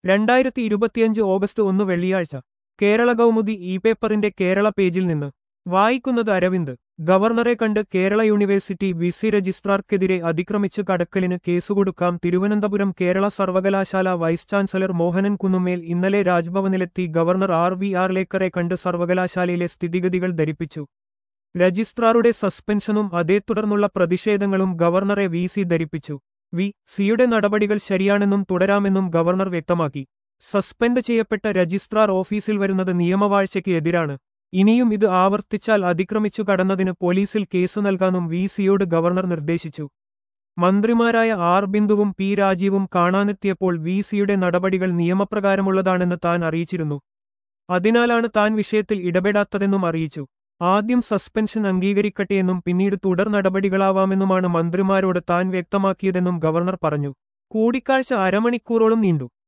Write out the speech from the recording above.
രണ്ടായിരത്തി ഇരുപത്തിയഞ്ച് ഓഗസ്റ്റ് ഒന്ന് വെള്ളിയാഴ്ച കേരള കൗമുദി ഇ പേപ്പറിന്റെ കേരള പേജിൽ നിന്ന് വായിക്കുന്നത് അരവിന്ദ് ഗവർണറെ കണ്ട് കേരള യൂണിവേഴ്സിറ്റി വിസി രജിസ്ട്രാർക്കെതിരെ അതിക്രമിച്ച് കടക്കലിന് കേസുകൊടുക്കാം തിരുവനന്തപുരം കേരള സർവകലാശാല വൈസ് ചാൻസലർ മോഹനൻ കുന്നുമേൽ ഇന്നലെ രാജ്ഭവനിലെത്തി ഗവർണർ ആർ വി ആർലേക്കറെ കണ്ട് സർവകലാശാലയിലെ സ്ഥിതിഗതികൾ ധരിപ്പിച്ചു രജിസ്ട്രാറുടെ സസ്പെൻഷനും അതേ തുടർന്നുള്ള പ്രതിഷേധങ്ങളും ഗവർണറെ വി സി ധരിപ്പിച്ചു വി സിയുടെ നടപടികൾ ശരിയാണെന്നും തുടരാമെന്നും ഗവർണർ വ്യക്തമാക്കി സസ്പെൻഡ് ചെയ്യപ്പെട്ട രജിസ്ട്രാർ ഓഫീസിൽ വരുന്നത് നിയമവാഴ്ചയ്ക്ക് എതിരാണ് ഇനിയും ഇത് ആവർത്തിച്ചാൽ അതിക്രമിച്ചു കടന്നതിന് പോലീസിൽ കേസ് നൽകാനും വി സിയോട് ഗവർണർ നിർദ്ദേശിച്ചു മന്ത്രിമാരായ ആർ ബിന്ദുവും പി രാജീവും കാണാനെത്തിയപ്പോൾ വി സിയുടെ നടപടികൾ നിയമപ്രകാരമുള്ളതാണെന്ന് താൻ അറിയിച്ചിരുന്നു അതിനാലാണ് താൻ വിഷയത്തിൽ ഇടപെടാത്തതെന്നും അറിയിച്ചു ആദ്യം സസ്പെൻഷൻ അംഗീകരിക്കട്ടെയെന്നും പിന്നീട് തുടർ നടപടികളാവാമെന്നുമാണ് മന്ത്രിമാരോട് താൻ വ്യക്തമാക്കിയതെന്നും ഗവർണർ പറഞ്ഞു കൂടിക്കാഴ്ച അരമണിക്കൂറോളം നീണ്ടു